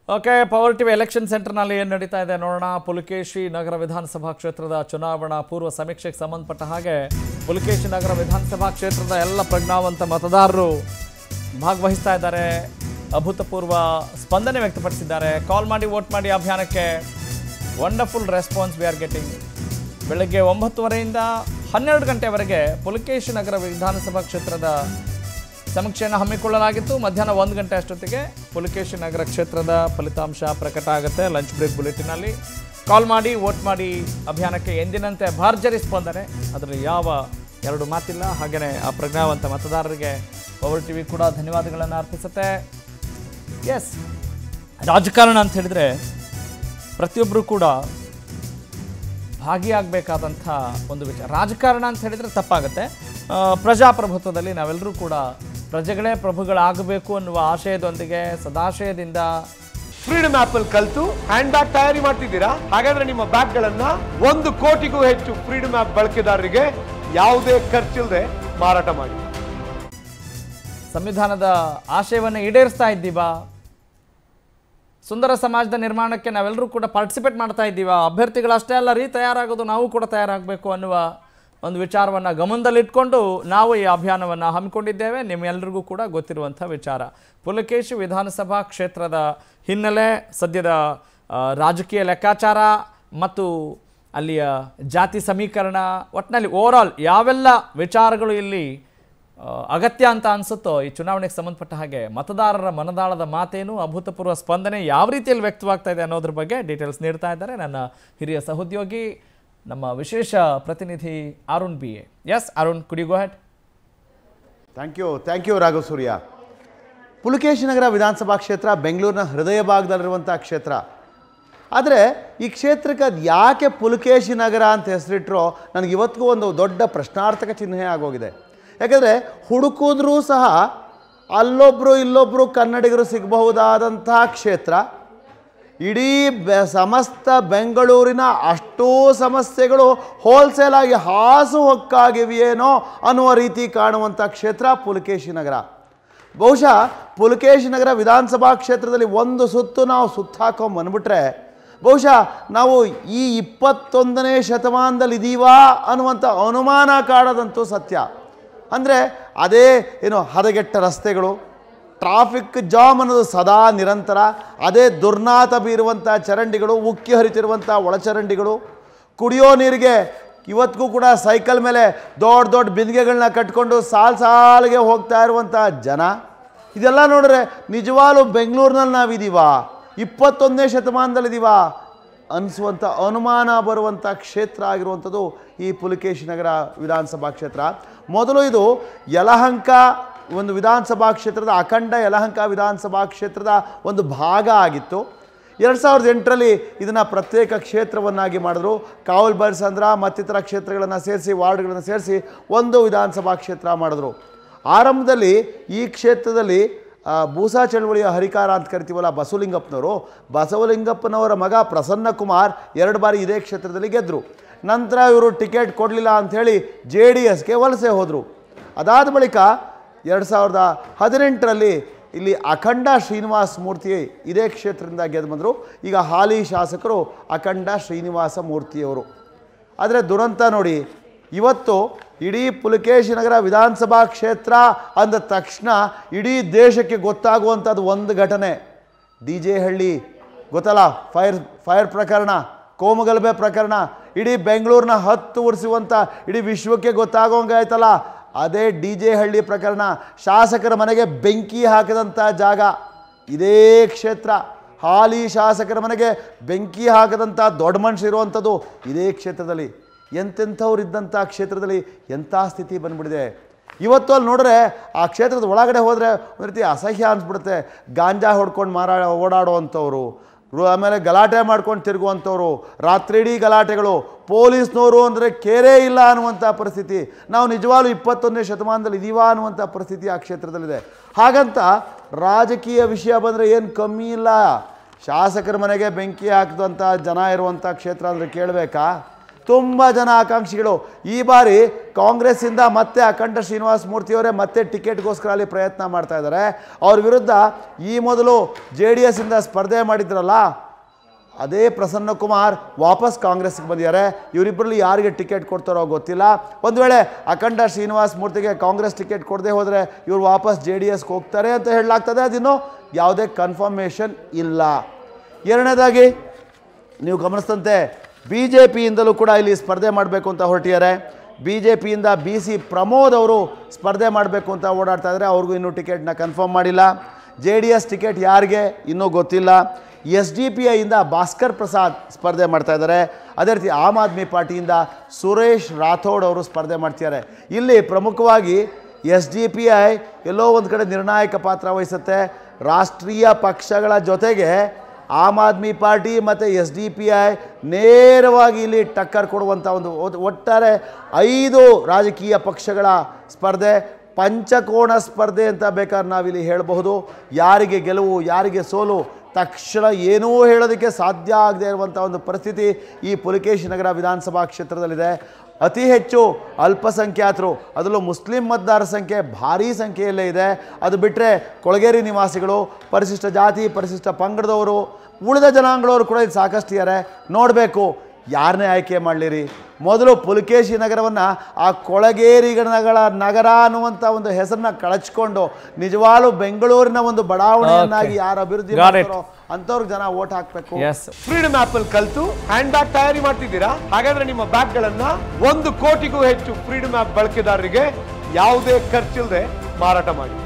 Okay power TV election ಸೆಂಟರ್ನಲ್ಲಿ ಏನು ನಡೀತಾ ಇದೆ ನೋಡೋಣ ಪುಲಕೇಶಿ ನಗರ ವಿಧಾನಸಭಾ ಕ್ಷೇತ್ರದ ಚುನಾವಣಾ ಪೂರ್ವ ಸಮೀಕ್ಷೆಗೆ ಸಂಬಂಧಪಟ್ಟ ಹಾಗೆ ಪುಲಕೇಶಿ ನಗರ ವಿಧಾನಸಭಾ ಕ್ಷೇತ್ರದ ಎಲ್ಲ ಪ್ರಜ್ಞಾವಂತ ಮತದಾರರು ಭಾಗವಹಿಸ್ತಾ ಇದ್ದಾರೆ ಅಭೂತಪೂರ್ವ ಸ್ಪಂದನೆ ವ್ಯಕ್ತಪಡಿಸಿದ್ದಾರೆ ಕಾಲ್ ಮಾಡಿ ವೋಟ್ ಮಾಡಿ ಅಭಿಯಾನಕ್ಕೆ wonderful response we are getting ಬೆಳಗ್ಗೆ ಒಂಬತ್ತುವರೆಯಿಂದ ಹನ್ನೆರಡು ಗಂಟೆವರೆಗೆ ಪುಲಕೇಶಿ ನಗರ ವಿಧಾನಸಭಾ ಕ್ಷೇತ್ರದ ಸಮೀಕ್ಷೆಯನ್ನು ಹಮ್ಮಿಕೊಳ್ಳಲಾಗಿತ್ತು ಮಧ್ಯಾಹ್ನ ಒಂದು ಗಂಟೆ ಅಷ್ಟೊತ್ತಿಗೆ ಪುಲಕೇಶಿ ನಗರ ಕ್ಷೇತ್ರದ ಫಲಿತಾಂಶ ಪ್ರಕಟ ಆಗುತ್ತೆ ಲಂಚ್ ಬ್ರೇಕ್ ಬುಲೆಟಿನಲ್ಲಿ ಕಾಲ್ ಮಾಡಿ ವೋಟ್ ಮಾಡಿ ಅಭಿಯಾನಕ್ಕೆ ಎಂದಿನಂತೆ ಭರ್ಜರಿ ಸ್ಪಂದನೆ ಅದರಲ್ಲಿ ಯಾವ ಎರಡು ಮಾತಿಲ್ಲ ಹಾಗೆಯೇ ಆ ಪ್ರಜ್ಞಾವಂತ ಮತದಾರರಿಗೆ ಪವರ್ ಟಿವಿ ಕೂಡ ಧನ್ಯವಾದಗಳನ್ನು ಅರ್ಪಿಸುತ್ತೆ ಎಸ್ ರಾಜಕಾರಣ ಅಂತ ಹೇಳಿದರೆ ಪ್ರತಿಯೊಬ್ಬರು ಕೂಡ ಭಾಗಿಯಾಗಬೇಕಾದಂಥ ಒಂದು ವಿಚಾರ ರಾಜಕಾರಣ ಅಂತ ಹೇಳಿದರೆ ತಪ್ಪಾಗುತ್ತೆ ಆ, ಪ್ರಜಾಪ್ರಭುತ್ವದಲ್ಲಿ ನಾವೆಲ್ಲರೂ ಕೂಡ ಪ್ರಜೆಗಳೇ ಪ್ರಭುಗಳಾಗಬೇಕು ಅನ್ನುವ ಆಶಯದೊಂದಿಗೆ ಸದಾಶಯದಿಂದ ಫ್ರೀಡಮ್ ಆಪ್ ಅಲ್ಲಿ ಕಲ್ತು ಹ್ಯಾಂಡ್ ಬ್ಯಾಗ್ ತಯಾರಿ ಮಾಡ್ತಿದ್ದೀರಾ ಹಾಗಾದ್ರೆ ನಿಮ್ಮ ಬ್ಯಾಗ್ ಗಳನ್ನ ಒಂದು ಕೋಟಿಗೂ ಹೆಚ್ಚು ಫ್ರೀಡಮ್ ಆಪ್ ಬಳಕೆದಾರರಿಗೆ ಯಾವುದೇ ಖರ್ಚಿಲ್ಲದೆ ಮಾರಾಟ ಮಾಡಿ ಸಂವಿಧಾನದ ಆಶಯವನ್ನು ಈಡೇರಿಸ್ತಾ ಇದ್ದೀವಾ ಸುಂದರ ಸಮಾಜದ ನಿರ್ಮಾಣಕ್ಕೆ ನಾವೆಲ್ಲರೂ ಕೂಡ ಪಾರ್ಟಿಸಿಪೇಟ್ ಮಾಡ್ತಾ ಇದ್ದೀವಾ ಅಭ್ಯರ್ಥಿಗಳಷ್ಟೇ ಅಲ್ಲ ರೀ ತಯಾರಾಗೋದು ನಾವು ಕೂಡ ತಯಾರಾಗಬೇಕು ಅನ್ನುವ ಒಂದು ವಿಚಾರವನ್ನು ಗಮನದಲ್ಲಿಟ್ಕೊಂಡು ನಾವು ಈ ಅಭಿಯಾನವನ್ನು ಹಮ್ಮಿಕೊಂಡಿದ್ದೇವೆ ನಿಮ್ಮೆಲ್ಲರಿಗೂ ಕೂಡ ಗೊತ್ತಿರುವಂಥ ವಿಚಾರ ಪುಲಕೇಶಿ ವಿಧಾನಸಭಾ ಕ್ಷೇತ್ರದ ಹಿನ್ನೆಲೆ ಸದ್ಯದ ಆ, ರಾಜಕೀಯ ಲೆಕ್ಕಾಚಾರ ಮತ್ತು ಅಲ್ಲಿಯ ಜಾತಿ ಸಮೀಕರಣ ಒಟ್ಟಿನಲ್ಲಿ ಓವರಾಲ್ ಯಾವೆಲ್ಲ ವಿಚಾರಗಳು ಇಲ್ಲಿ ಆ, ಅಗತ್ಯ ಅಂತ ಅನಿಸುತ್ತೋ ಈ ಚುನಾವಣೆಗೆ ಸಂಬಂಧಪಟ್ಟ ಹಾಗೆ ಮತದಾರರ ಮನದಾಳದ ಮಾತೇನು ಅಭೂತಪೂರ್ವ ಸ್ಪಂದನೆ ಯಾವ ರೀತಿಯಲ್ಲಿ ವ್ಯಕ್ತವಾಗ್ತಾ ಇದೆ ಅನ್ನೋದ್ರ ಬಗ್ಗೆ ಡೀಟೇಲ್ಸ್ ನೀಡ್ತಾ ಇದ್ದಾರೆ ನನ್ನ ಹಿರಿಯ ಸಹೋದ್ಯೋಗಿ ನಮ್ಮ ವಿಶೇಷ ಪ್ರತಿನಿಧಿ Arun B A S Arun ಕುಡಿ go ahead thank you thank you Raghav Surya Pulakeshi Nagar ವಿಧಾನಸಭಾ ಕ್ಷೇತ್ರ ಬೆಂಗಳೂರಿನ ಹೃದಯ ಭಾಗದಲ್ಲಿರುವಂಥ ಕ್ಷೇತ್ರ ಆದರೆ ಈ ಕ್ಷೇತ್ರಕ್ಕೆ ಅದು ಯಾಕೆ ಪುಲಕೇಶಿ ನಗರ ಅಂತ ಹೆಸರಿಟ್ಟರೋ ನನಗೆ ಇವತ್ತಿಗೂ ಒಂದು ದೊಡ್ಡ ಪ್ರಶ್ನಾರ್ಥಕ ಚಿಹ್ನೆ ಆಗೋಗಿದೆ ಯಾಕಂದರೆ ಹುಡುಕಿದ್ರೂ ಸಹ ಅಲ್ಲೊಬ್ಬರು ಇಲ್ಲೊಬ್ಬರು ಕನ್ನಡಿಗರು ಸಿಗಬಹುದಾದಂತಹ ಕ್ಷೇತ್ರ ಇಡೀ ಬೆ ಸಮಸ್ತ ಬೆಂಗಳೂರಿನ ಅಷ್ಟೂ ಸಮಸ್ಯೆಗಳು ಹೋಲ್ಸೇಲ್ ಆಗಿ ಹಾಸು ಹೊಕ್ಕಾಗಿವೆಯೇನೋ ಅನ್ನುವ ರೀತಿ ಕಾಣುವಂಥ ಕ್ಷೇತ್ರ ಪುಲಕೇಶಿ ನಗರ ಬಹುಶಃ ಪುಲಕೇಶಿ ನಗರ ವಿಧಾನಸಭಾ ಕ್ಷೇತ್ರದಲ್ಲಿ ಒಂದು ಸುತ್ತು ನಾವು ಸುತ್ತ ಹಾಕೊಂಡ್ ಬಂದ್ಬಿಟ್ರೆ ಬಹುಶಃ ನಾವು ಈ ಇಪ್ಪತ್ತೊಂದನೇ ಶತಮಾನದಲ್ಲಿ ಇದೀವಾ ಅನ್ನುವಂಥ ಅನುಮಾನ ಕಾಡೋದಂತೂ ಸತ್ಯ ಅಂದರೆ ಅದೇ ಏನು ಹದಗೆಟ್ಟ ರಸ್ತೆಗಳು ಟ್ರಾಫಿಕ್ ಜಾಮ್ ಅನ್ನೋದು ಸದಾ ನಿರಂತರ ಅದೇ ದುರ್ನಾತ ಬೀರುವಂಥ ಚರಂಡಿಗಳು ಉಕ್ಕಿ ಹರಿತಿರುವಂಥ ಒಳಚರಂಡಿಗಳು ಕುಡಿಯೋ ನೀರಿಗೆ ಇವತ್ತಿಗೂ ಕೂಡ ಸೈಕಲ್ ಮೇಲೆ ದೊಡ್ಡ ದೊಡ್ಡ ಬಿಂದಿಗೆಗಳನ್ನ ಕಟ್ಕೊಂಡು ಸಾಲು ಸಾಲಿಗೆ ಹೋಗ್ತಾ ಇರುವಂಥ ಜನ ಇದೆಲ್ಲ ನೋಡಿದ್ರೆ ನಿಜವಾಗ್ಲೂ ಬೆಂಗಳೂರಿನಲ್ಲಿ ನಾವಿದ್ದೀವಾ ಇಪ್ಪತ್ತೊಂದನೇ ಶತಮಾನದಲ್ಲಿದ್ದೀವಾ ಅನಿಸುವಂಥ ಅನುಮಾನ ಬರುವಂಥ ಕ್ಷೇತ್ರ ಆಗಿರುವಂಥದ್ದು ಈ ಪುಲಕೇಶಿ ನಗರ ವಿಧಾನಸಭಾ ಕ್ಷೇತ್ರ ಮೊದಲು ಇದು ಯಲಹಂಕ ಒಂದು ವಿಧಾನಸಭಾ ಕ್ಷೇತ್ರದ ಅಖಂಡ ಯಲಹಂಕ ವಿಧಾನಸಭಾ ಕ್ಷೇತ್ರದ ಒಂದು ಭಾಗ ಆಗಿತ್ತು ಎರಡು ಸಾವಿರದ ಎಂಟರಲ್ಲಿ ಇದನ್ನು ಪ್ರತ್ಯೇಕ ಕ್ಷೇತ್ರವನ್ನಾಗಿ ಮಾಡಿದ್ರು ಕಾವಲ್ ಬೈಲ್ಸಂದ್ರ ಮತ್ತಿತರ ಕ್ಷೇತ್ರಗಳನ್ನು ಸೇರಿಸಿ ವಾರ್ಡ್ಗಳನ್ನು ಸೇರಿಸಿ ಒಂದು ವಿಧಾನಸಭಾ ಕ್ಷೇತ್ರ ಮಾಡಿದ್ರು ಆರಂಭದಲ್ಲಿ ಈ ಕ್ಷೇತ್ರದಲ್ಲಿ ಆ, ಬೂಸಾ ಚಳವಳಿಯ ಹರಿಕಾರ ಅಂತ ಕರಿತೀವಲ್ಲ ಬಸವಲಿಂಗಪ್ಪನವರು ಬಸವಲಿಂಗಪ್ಪನವರ ಮಗ ಪ್ರಸನ್ನ ಕುಮಾರ್ ಎರಡು ಬಾರಿ ಇದೇ ಕ್ಷೇತ್ರದಲ್ಲಿ ಗೆದ್ದರು ನಂತರ ಇವರು ಟಿಕೆಟ್ ಕೊಡಲಿಲ್ಲ ಅಂಥೇಳಿ ಜೆ ಡಿ ಎಸ್ಗೆ ವಲಸೆ ಹೋದರು ಅದಾದ ಬಳಿಕ ಎರಡು ಸಾವಿರದ ಹದಿನೆಂಟರಲ್ಲಿ ಇಲ್ಲಿ ಅಖಂಡ ಶ್ರೀನಿವಾಸ ಮೂರ್ತಿ ಇದೇ ಕ್ಷೇತ್ರದಿಂದ ಗೆದ್ದು ಬಂದರು ಈಗ ಹಾಲಿ ಶಾಸಕರು ಅಖಂಡ ಶ್ರೀನಿವಾಸ ಮೂರ್ತಿಯವರು ಆದರೆ ದುರಂತ ನೋಡಿ ಇವತ್ತು ಇಡೀ ಪುಲಕೇಶಿ ನಗರ ವಿಧಾನಸಭಾ ಕ್ಷೇತ್ರ ಅಂದ ತಕ್ಷಣ ಇಡೀ ದೇಶಕ್ಕೆ ಗೊತ್ತಾಗುವಂಥದ್ದು ಒಂದು ಘಟನೆ ಡಿ ಜೆ ಹಳ್ಳಿ ಗೊತ್ತಲ್ಲ ಫೈರ್ ಫೈರ್ ಪ್ರಕರಣ ಕೋಮಗಲಭೆ ಪ್ರಕರಣ ಇಡೀ ಬೆಂಗಳೂರಿನ ಹತ್ತು ಉರಿಸುವಂಥ ಇಡೀ ವಿಶ್ವಕ್ಕೆ ಗೊತ್ತಾಗೋಂಗಾಯ್ತಲ್ಲ ಅದೇ ಡಿ ಜೆ ಹಳ್ಳಿ ಪ್ರಕರಣ ಶಾಸಕರ ಮನೆಗೆ ಬೆಂಕಿ ಹಾಕಿದಂಥ ಜಾಗ ಇದೇ ಕ್ಷೇತ್ರ ಹಾಲಿ ಶಾಸಕರ ಮನೆಗೆ ಬೆಂಕಿ ಹಾಕದಂಥ ದೊಡ್ಡ ಮನುಷ್ಯ ಇರುವಂಥದ್ದು ಇದೇ ಕ್ಷೇತ್ರದಲ್ಲಿ ಎಂತೆಂಥವ್ರು ಇದ್ದಂಥ ಕ್ಷೇತ್ರದಲ್ಲಿ ಎಂಥ ಸ್ಥಿತಿ ಬಂದ್ಬಿಟ್ಟಿದೆ ಇವತ್ತು ಅಲ್ಲಿ ನೋಡಿದ್ರೆ ಆ ಕ್ಷೇತ್ರದ ಒಳಗಡೆ ಹೋದರೆ ಒಂದು ರೀತಿ ಅಸಹ್ಯ ಅನಿಸ್ಬಿಡುತ್ತೆ ಗಾಂಜಾ ಹೊಡ್ಕೊಂಡು ಮಾರಾ ಓಡಾಡುವಂಥವ್ರು ರು- ಆಮೇಲೆ ಗಲಾಟೆ ಮಾಡ್ಕೊಂಡು ತಿರುಗುವಂಥವ್ರು ರಾತ್ರಿ ಇಡೀ ಗಲಾಟೆಗಳು ಪೊಲೀಸ್ನವರು ಅಂದರೆ ಕೇರೇ ಇಲ್ಲ ಅನ್ನುವಂಥ ಪರಿಸ್ಥಿತಿ ನಾವು ನಿಜವಾಗ್ಲೂ ಇಪ್ಪತ್ತೊಂದನೇ ಶತಮಾನದಲ್ಲಿ ಇದೀವಾ ಅನ್ನುವಂಥ ಪರಿಸ್ಥಿತಿ ಆ ಕ್ಷೇತ್ರದಲ್ಲಿದೆ ಹಾಗಂತ ರಾಜಕೀಯ ವಿಷಯ ಬಂದರೆ ಏನು ಕಮ್ಮಿ ಇಲ್ಲ ಶಾಸಕರ ಮನೆಗೆ ಬೆಂಕಿ ಹಾಕಿದಂಥ ಜನ ಇರುವಂಥ ಕ್ಷೇತ್ರ ಅಂದರೆ ಕೇಳಬೇಕಾ ತುಂಬ ಜನ ಆಕಾಂಕ್ಷಿಗಳು ಈ ಬಾರಿ ಕಾಂಗ್ರೆಸ್ಸಿಂದ ಮತ್ತೆ ಅಖಂಡ ಶ್ರೀನಿವಾಸ ಮೂರ್ತಿಯವರೇ ಮತ್ತೆ ಟಿಕೆಟ್ಗೋಸ್ಕರ ಅಲ್ಲಿ ಪ್ರಯತ್ನ ಮಾಡ್ತಾ ಇದ್ದಾರೆ ಅವ್ರ ವಿರುದ್ಧ ಈ ಮೊದಲು ಜೆ ಡಿ ಎಸ್ಸಿಂದ ಸ್ಪರ್ಧೆ ಮಾಡಿದ್ರಲ್ಲ ಅದೇ ಪ್ರಸನ್ನ ಕುಮಾರ್ ವಾಪಸ್ ಕಾಂಗ್ರೆಸ್ಗೆ ಬಂದಿದ್ದಾರೆ ಇವರಿಬ್ಬರಲ್ಲಿ ಯಾರಿಗೆ ಟಿಕೆಟ್ ಕೊಡ್ತಾರೋ ಗೊತ್ತಿಲ್ಲ ಒಂದು ವೇಳೆ ಅಖಂಡ ಶ್ರೀನಿವಾಸ್ ಮೂರ್ತಿಗೆ ಕಾಂಗ್ರೆಸ್ ಟಿಕೆಟ್ ಕೊಡದೆ ಹೋದರೆ ಇವರು ವಾಪಸ್ ಜೆ ಡಿ ಎಸ್ಗೆ ಹೋಗ್ತಾರೆ ಅಂತ ಹೇಳಲಾಗ್ತದೆ ಅದಿನ್ನೂ ಯಾವುದೇ ಕನ್ಫರ್ಮೇಷನ್ ಇಲ್ಲ ಎರಡನೇದಾಗಿ ನೀವು ಗಮನಿಸಿದಂತೆ ಬಿ ಜೆ ಪಿಯಿಂದಲೂ ಕೂಡ ಇಲ್ಲಿ ಸ್ಪರ್ಧೆ ಮಾಡಬೇಕು ಅಂತ ಹೊರಟಿದ್ದಾರೆ ಬಿ ಜೆ ಪಿಯಿಂದ ಬಿ ಸಿ ಪ್ರಮೋದ್ ಅವರು ಸ್ಪರ್ಧೆ ಮಾಡಬೇಕು ಅಂತ ಓಡಾಡ್ತಾ ಇದ್ದಾರೆ ಅವ್ರಿಗೂ ಇನ್ನೂ ಟಿಕೆಟ್ನ ಕನ್ಫರ್ಮ್ ಮಾಡಿಲ್ಲ ಜೆ ಡಿ ಎಸ್ ಟಿಕೆಟ್ ಯಾರಿಗೆ ಇನ್ನೂ ಗೊತ್ತಿಲ್ಲ ಎಸ್ ಡಿ ಪಿ ಐಯಿಂದ ಭಾಸ್ಕರ್ ಪ್ರಸಾದ್ ಸ್ಪರ್ಧೆ ಮಾಡ್ತಾ ಇದ್ದಾರೆ ಅದೇ ರೀತಿ ಆಮ್ ಆದ್ಮಿ ಪಾರ್ಟಿಯಿಂದ ಸುರೇಶ್ ರಾಥೋಡ್ ಅವರು ಸ್ಪರ್ಧೆ ಮಾಡ್ತಿದ್ದಾರೆ ಇಲ್ಲಿ ಪ್ರಮುಖವಾಗಿ ಎಸ್ ಡಿ ಪಿ ಐ ಎಲ್ಲೋ ಒಂದು ಕಡೆ ನಿರ್ಣಾಯಕ ಪಾತ್ರ ವಹಿಸುತ್ತೆ ರಾಷ್ಟ್ರೀಯ ಪಕ್ಷಗಳ ಜೊತೆಗೆ ಆಮ್ ಆದ್ಮಿ ಪಾರ್ಟಿ ಮತ್ತು ಎಸ್ ಡಿ ಪಿ ಐ ನೇರವಾಗಿ ಇಲ್ಲಿ ಟಕ್ಕರ್ ಕೊಡುವಂಥ ಒಂದು ಒಟ್- ಒಟ್ಟಾರೆ ಐದು ರಾಜಕೀಯ ಪಕ್ಷಗಳ ಸ್ಪರ್ಧೆ ಪಂಚಕೋಣ ಸ್ಪರ್ಧೆ ಅಂತ ಬೇಕಾದ್ರೆ ನಾವಿಲ್ಲಿ ಹೇಳಬಹುದು ಯಾರಿಗೆ ಗೆಲುವು ಯಾರಿಗೆ ಸೋಲು ತಕ್ಷಣ ಏನೂ ಹೇಳೋದಕ್ಕೆ ಸಾಧ್ಯ ಆಗದೆ ಇರುವಂಥ ಒಂದು ಪರಿಸ್ಥಿತಿ ಈ ಪುಲಕೇಶಿ ನಗರ ವಿಧಾನಸಭಾ ಕ್ಷೇತ್ರದಲ್ಲಿದೆ ಅತಿ ಹೆಚ್ಚು ಅಲ್ಪಸಂಖ್ಯಾತರು ಅದರಲ್ಲೂ ಮುಸ್ಲಿಂ ಮತದಾರರ ಸಂಖ್ಯೆ ಭಾರೀ ಸಂಖ್ಯೆಯಲ್ಲೇ ಇದೆ ಅದು ಬಿಟ್ಟರೆ ಕೊಳಗೇರಿ ನಿವಾಸಿಗಳು ಪರಿಶಿಷ್ಟ ಜಾತಿ ಪರಿಶಿಷ್ಟ ಪಂಗಡದವರು ಉಳಿದ ಜನಾಂಗದವರು ಕೂಡ ಇಲ್ಲಿ ಸಾಕಷ್ಟು ಇದ್ದಾರೆ ನೋಡಬೇಕು ಯಾರನ್ನೇ ಆಯ್ಕೆ ಮಾಡಲಿರಿ ಮೊದಲು ಪುಲಕೇಶಿ ನಗರವನ್ನು ಆ ಕೊಳಗೇರಿಗಳ ನಗರ ಅನ್ನುವಂಥ ಒಂದು ಹೆಸರನ್ನ ಕಳಚ್ಕೊಂಡು ನಿಜವಾಗ್ಲೂ ಬೆಂಗಳೂರಿನ ಒಂದು ಬಡಾವಣೆಯನ್ನಾಗಿ Okay. ಯಾರು ಅಭಿವೃದ್ಧಿ Got it. ಮಾಡ್ತಾರೋ ಅಂಥವ್ರಿಗೆ ಜನ ಓಟ್ ಹಾಕಬೇಕು ಎಸ್ ಫ್ರೀಡಮ್ ಆಪ್ ಅಲ್ಲಿ ಕಲ್ತು ಹ್ಯಾಂಡ್ ಬ್ಯಾಗ್ ತಯಾರಿ ಮಾಡ್ತಿದ್ದೀರಾ ಹಾಗಾದ್ರೆ ನಿಮ್ಮ ಬ್ಯಾಗ್ ಗಳನ್ನ ಒಂದು ಕೋಟಿಗೂ ಹೆಚ್ಚು ಫ್ರೀಡಮ್ ಆಪ್ ಬಳಕೆದಾರರಿಗೆ ಯಾವುದೇ ಖರ್ಚಿಲ್ಲದೆ ಮಾರಾಟ ಮಾಡಿ